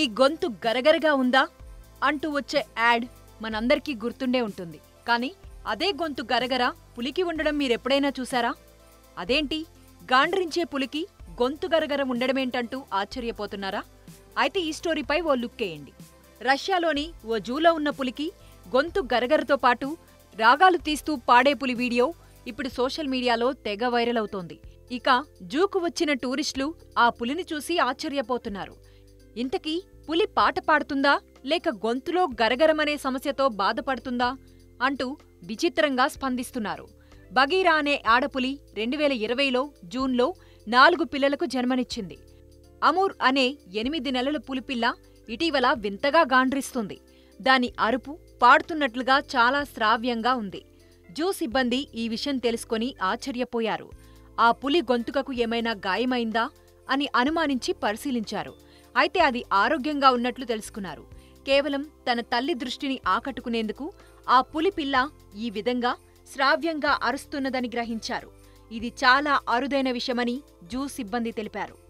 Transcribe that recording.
గొంతు గరగరగా ఉందా అంటూ వచ్చే యాడ్ మనందరికీ గుర్తుండే ఉంటుంది కానీ అదే గొంతు గరగర పులికి ఉండడం మీరెప్పుడైనా చూసారా అదేంటి గాండ్రించే పులికి గొంతు గరగర ఉండడమేంటంటూ ఆశ్చర్యపోతున్నారా అయితే ఈ స్టోరీపై ఓ లుక్కేయండి రష్యాలోని ఓ జూలో ఉన్న పులికి గొంతు గరగరతో పాటు రాగాలు తీస్తూ పాడే పులి వీడియో ఇప్పుడు సోషల్ మీడియాలో తెగ వైరల్ అవుతోంది ఇక జూకు వచ్చిన టూరిస్టులు ఆ పులిని చూసి ఆశ్చర్యపోతున్నారు ఇంతకీ పులి పాట పాడుతుందా లేక గొంతులో గరగరమనే సమస్యతో బాధపడుతుందా అంటూ విచిత్రంగా స్పందిస్తున్నారు బగీరా అనే ఆడపులి రెండు వేల ఇరవైలో జూన్లో నాలుగు పిల్లలకు జన్మనిచ్చింది అమూర్ అనే ఎనిమిది నెలల పులిపిల్ల ఇటీవల వింతగా గాండ్రిస్తుంది దాని అరుపు పాడుతున్నట్లుగా చాలా శ్రావ్యంగా ఉంది జూ సిబ్బంది ఈ విషయం తెలుసుకొని ఆశ్చర్యపోయారు ఆ పులి గొంతుకకు ఏమైనా గాయమైందా అని అనుమానించి పరిశీలించారు అయితే అది ఆరోగ్యంగా ఉన్నట్లు తెలుసుకున్నారు కేవలం తన తల్లి దృష్టిని ఆకట్టుకునేందుకు ఆ పులి పిల్ల ఈ విధంగా శ్రావ్యంగా అరుస్తున్నదని గ్రహించారు ఇది చాలా అరుదైన విషయమని జూ సిబ్బంది తెలిపారు